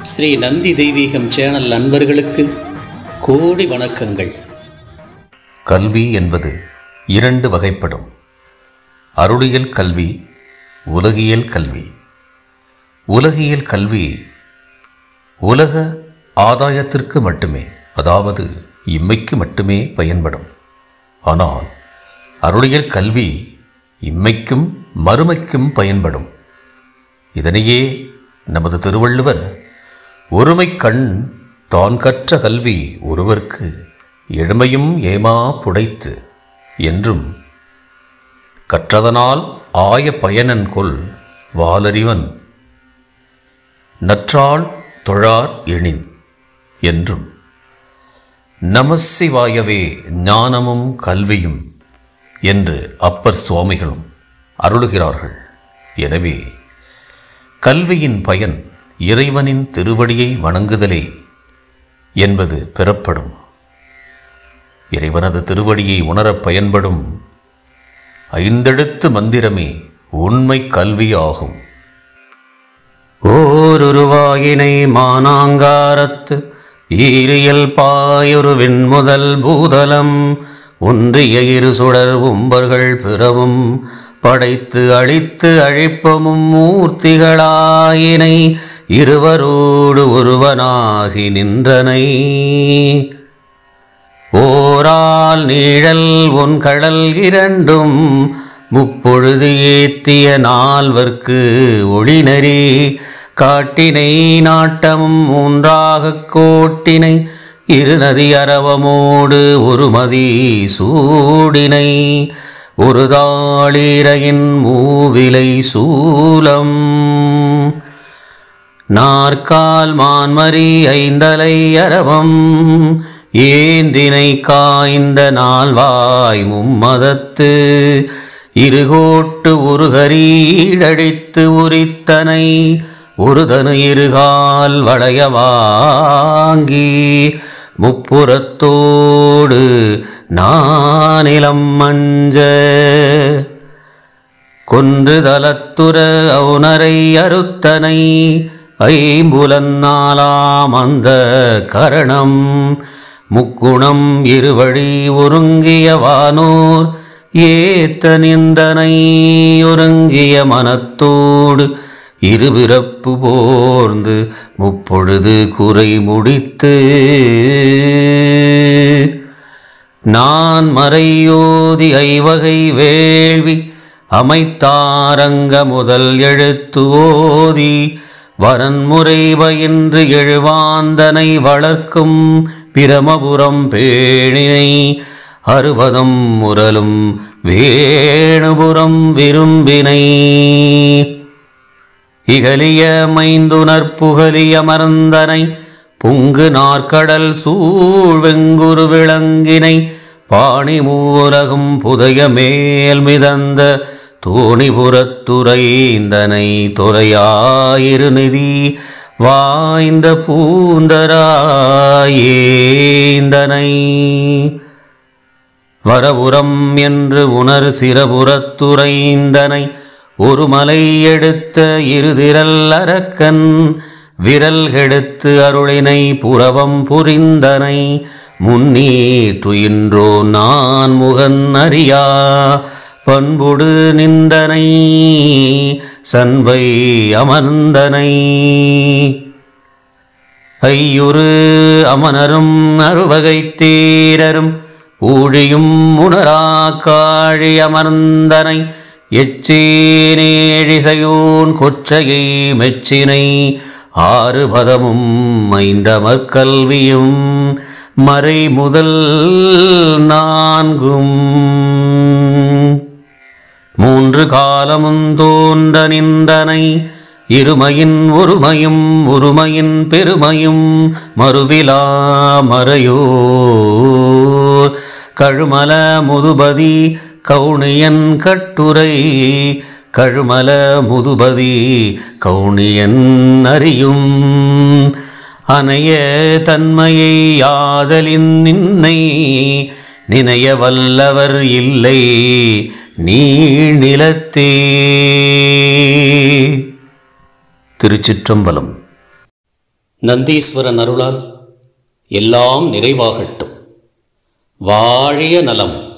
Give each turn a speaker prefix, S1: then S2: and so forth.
S1: ஸ்ரீ நந்தி தெய்வீகம் சேனல் நண்பர்களுக்கு கோடி வணக்கங்கள்
S2: கல்வி என்பது இரண்டு வகைப்படும் அருளியல் கல்வி உலகியல் கல்வி உலகியல் கல்வி உலக ஆதாயத்திற்கு மட்டுமே அதாவது இம்மைக்கு மட்டுமே பயன்படும் ஆனால் அருளியல் கல்வி இம்மைக்கும் மறுமைக்கும் பயன்படும் இதனையே நமது திருவள்ளுவர் ஒருமை கண் தான் கற்ற கல்வி ஒருவர்க்கு எழுமையும் ஏமா புடைத்து என்றும் கற்றதனால் ஆய பயனன் கொல் வாலறிவன் நற்றாள் தொழார் எணின் என்றும் நமசிவாயவே ஞானமும் கல்வியும் என்று அப்பர் சுவாமிகளும் அருளுகிறார்கள் எனவே கல்வியின் பயன் இறைவனின் திருவடியை வணங்குதலே என்பது பெறப்படும் இறைவனது திருவடியை உணரப் பயன்படும் ஐந்தெழுத்து மந்திரமே உண்மை கல்வி ஆகும்
S1: ஓருருவாயினை மானாங்காரத்து ஈரியல் பாயொரு விண்முதல் பூதலம் ஒன்றிய இரு சுடர் உம்பர்கள் பிறவும் படைத்து அழித்து அழிப்பமும் மூர்த்திகளாயினை இருவரோடு ஒருவனாகி நின்றனை ஓரால் நீழல் உன் கடல் இரண்டும் முப்பொழுது ஏத்திய நால்வர்க்கு ஒளிநெறி காட்டினை நாட்டமும் மூன்றாகக் கோட்டினை இருநதி அரவமோடு ஒரு மதி சூடினை ஒரு தாளிரையின் மூவிலை சூலம் நாற்கால் மான்மரி ஐந்தலை அரவம் ஏந்தினை காய்ந்த நால்வாய் மும்மதத்து இருகோட்டு ஒரு கரீடழித்து உரித்தனை ஒருதனு இருகால் வளைய வாங்கி முப்புறத்தோடு நானிலம் மஞ்ச கொன்று தலத்துற அவுணரை அறுத்தனை ஐம்புலன்னாலாம் அந்த கரணம் முக்குணம் இருவழி ஒருங்கிய வானோர் ஏத்த நின்றனை ஒருங்கிய மனத்தோடு இருபிறப்பு போர்ந்து முப்பொழுது குறை முடித்து நான் மறையோதி ஐவகை வேள்வி அமைத்தாரங்க முதல் எழுத்து ஓதி வரன்முறை பயின்று எழுவாந்தனை வளர்க்கும் பிரமபுரம் பேணினை அறுபதம் முரலும் வேணுபுரம் விரும்பினை இகலிய மைந்துனர் புகலிய மறந்தனை புங்கு நாற்கடல் சூழ் வெங்குரு விளங்கினை பாணி மூலகும் புதைய மேல் மிதந்த தோணிபுரத்துறைந்தனை துறையாயிருநிதி வாய்ந்த பூந்தராயேந்தனை வரபுரம் என்று உணர் சிறபுறத்துறைந்தனை ஒரு மலை எடுத்த இருதிரல் அரக்கன் விரல் கெடுத்து அருளினை புறவம் புரிந்தனை முன்னீர் துயின்றோ நான் முகன் அறியா பண்புடு நின்றனை சண்பை அமர்ந்தனை ஐயுறு அமனரும் அறுவகை தேரரும் ஊழியும் உணரா காழி அமர்ந்தனை எச்சேனேழிசையோன் கொச்சையை மெச்சினை ஆறு பதமும் ஐந்தமர் கல்வியும் மறை முதல் நான்கும் மூன்று காலமும் தோன்ற நின்றனை இருமையின் ஒருமையும் ஒருமையின் பெருமையும் மறுவிலா மறையோர் கழுமல முதுபதி கவுனியன் கட்டுரை கழுமல முதுபதி கவுனியன் அறியும் அனைய தன்மையை யாதலின் நின்னை நினைய வல்லவர் இல்லை நீநிலத்தே
S2: திருச்சிற்றம்பலம்
S1: நந்தீஸ்வரன் அருளால் எல்லாம் நிறைவாகட்டும் வாழிய நலம்